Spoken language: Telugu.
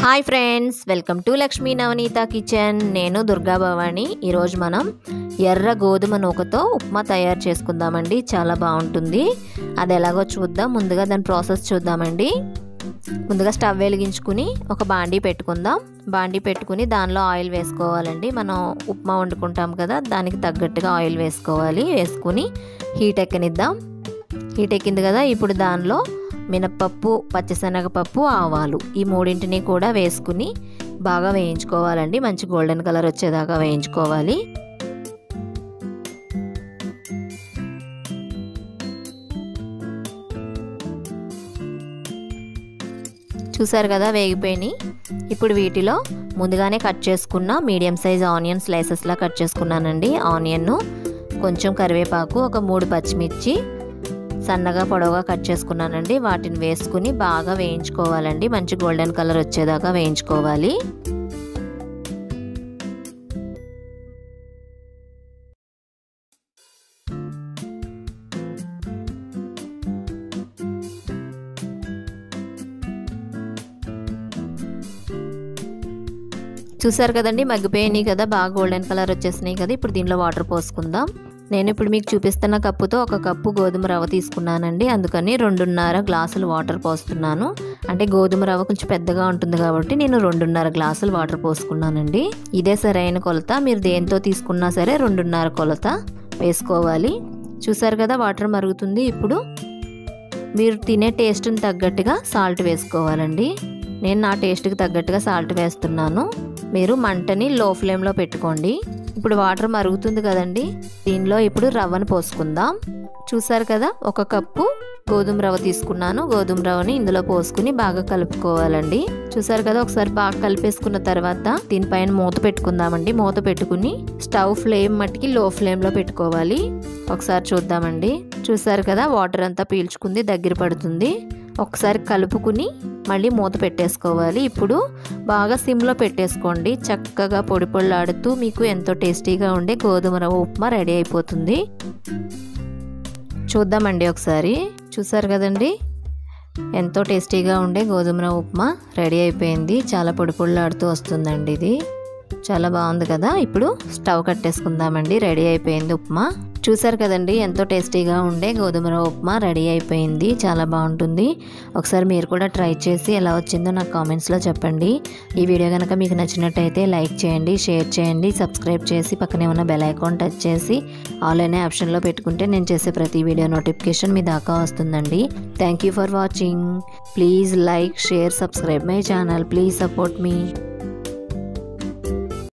hi friends welcome to Lakshmi Navaneetha kitchen నేను దుర్గా భవాని ఈరోజు మనం ఎర్ర గోధుమ నూకతో ఉప్మా తయారు చేసుకుందామండి చాలా బాగుంటుంది అది ఎలాగో చూద్దాం ముందుగా దాని ప్రాసెస్ చూద్దామండి ముందుగా స్టవ్ వెలిగించుకుని ఒక బాండీ పెట్టుకుందాం బాండీ పెట్టుకుని దానిలో ఆయిల్ వేసుకోవాలండి మనం ఉప్మా వండుకుంటాం కదా దానికి తగ్గట్టుగా ఆయిల్ వేసుకోవాలి వేసుకుని హీట్ ఎక్కనిద్దాం హీట్ ఎక్కింది కదా ఇప్పుడు దానిలో మినప్పప్పు పచ్చిశనగపప్పు ఆవాలు ఈ మూడింటిని కూడా వేసుకుని బాగా వేయించుకోవాలండి మంచి గోల్డెన్ కలర్ వచ్చేదాకా వేయించుకోవాలి చూసారు కదా వేగిపోయినాయి ఇప్పుడు వీటిలో ముందుగానే కట్ చేసుకున్న మీడియం సైజ్ ఆనియన్ స్లైసెస్లా కట్ చేసుకున్నానండి ఆనియన్ను కొంచెం కరివేపాకు ఒక మూడు పచ్చిమిర్చి సన్నగా పొడవుగా కట్ చేసుకున్నానండి వాటిని వేసుకుని బాగా వేయించుకోవాలండి మంచి గోల్డెన్ కలర్ వచ్చేదాకా వేయించుకోవాలి చూసారు కదండి మగ్గిపోయినాయి కదా బాగా గోల్డెన్ కలర్ వచ్చేసినాయి కదా ఇప్పుడు దీనిలో వాటర్ పోసుకుందాం నేను ఇప్పుడు మీకు చూపిస్తున్న కప్పుతో ఒక కప్పు గోధుమ రవ్వ తీసుకున్నానండి అందుకని రెండున్నర గ్లాసులు వాటర్ పోస్తున్నాను అంటే గోధుమ రవ్వ కొంచెం పెద్దగా ఉంటుంది కాబట్టి నేను రెండున్నర గ్లాసులు వాటర్ పోసుకున్నానండి ఇదే సరైన కొలత మీరు దేంతో తీసుకున్నా సరే రెండున్నర కొలత వేసుకోవాలి చూసారు కదా వాటర్ మరుగుతుంది ఇప్పుడు మీరు తినే టేస్ట్ని తగ్గట్టుగా సాల్ట్ వేసుకోవాలండి నేను నా టేస్ట్కి తగ్గట్టుగా సాల్ట్ వేస్తున్నాను మీరు మంటని లో ఫ్లేమ్లో పెట్టుకోండి ఇప్పుడు వాటర్ మరుగుతుంది కదండి దీనిలో ఇప్పుడు రవ్వను పోసుకుందాం చూసారు కదా ఒక కప్పు గోధుమ రవ్వ తీసుకున్నాను గోధుమ రవ్వని ఇందులో పోసుకుని బాగా కలుపుకోవాలండి చూసారు కదా ఒకసారి బాగా కలిపేసుకున్న తర్వాత దీనిపైన మూత పెట్టుకుందామండి మూత పెట్టుకుని స్టవ్ ఫ్లేమ్ మట్టికి లో ఫ్లేమ్లో పెట్టుకోవాలి ఒకసారి చూద్దామండి చూసారు కదా వాటర్ అంతా పీల్చుకుంది దగ్గర పడుతుంది ఒకసారి కలుపుకుని మళ్ళీ మూత పెట్టేసుకోవాలి ఇప్పుడు బాగా సిమ్లో పెట్టేసుకోండి చక్కగా పొడి పొళ్ళాడుతూ మీకు ఎంతో టేస్టీగా ఉండే గోధుమ రవ్వ ఉప్మా రెడీ అయిపోతుంది చూద్దామండి ఒకసారి చూసారు కదండి ఎంతో టేస్టీగా ఉండే గోధుమ రవ్వ ఉప్మా రెడీ అయిపోయింది చాలా పొడి పొళ్ళాడుతూ వస్తుందండి ఇది చాలా బాగుంది కదా ఇప్పుడు స్టవ్ కట్టేసుకుందామండి రెడీ అయిపోయింది ఉప్మా చూసారు కదండి ఎంతో టేస్టీగా ఉండే గోధుమ రవ్వ ఉప్మా రెడీ అయిపోయింది చాలా బాగుంటుంది ఒకసారి మీరు కూడా ట్రై చేసి ఎలా వచ్చిందో నాకు కామెంట్స్లో చెప్పండి ఈ వీడియో కనుక మీకు నచ్చినట్టయితే లైక్ చేయండి షేర్ చేయండి సబ్స్క్రైబ్ చేసి పక్కనే ఉన్న బెల్ ఐకాన్ టచ్ చేసి ఆల్ అనే ఆప్షన్లో పెట్టుకుంటే నేను చేసే ప్రతి వీడియో నోటిఫికేషన్ మీ దాకా వస్తుందండి thank you for watching please like share subscribe my channel please support me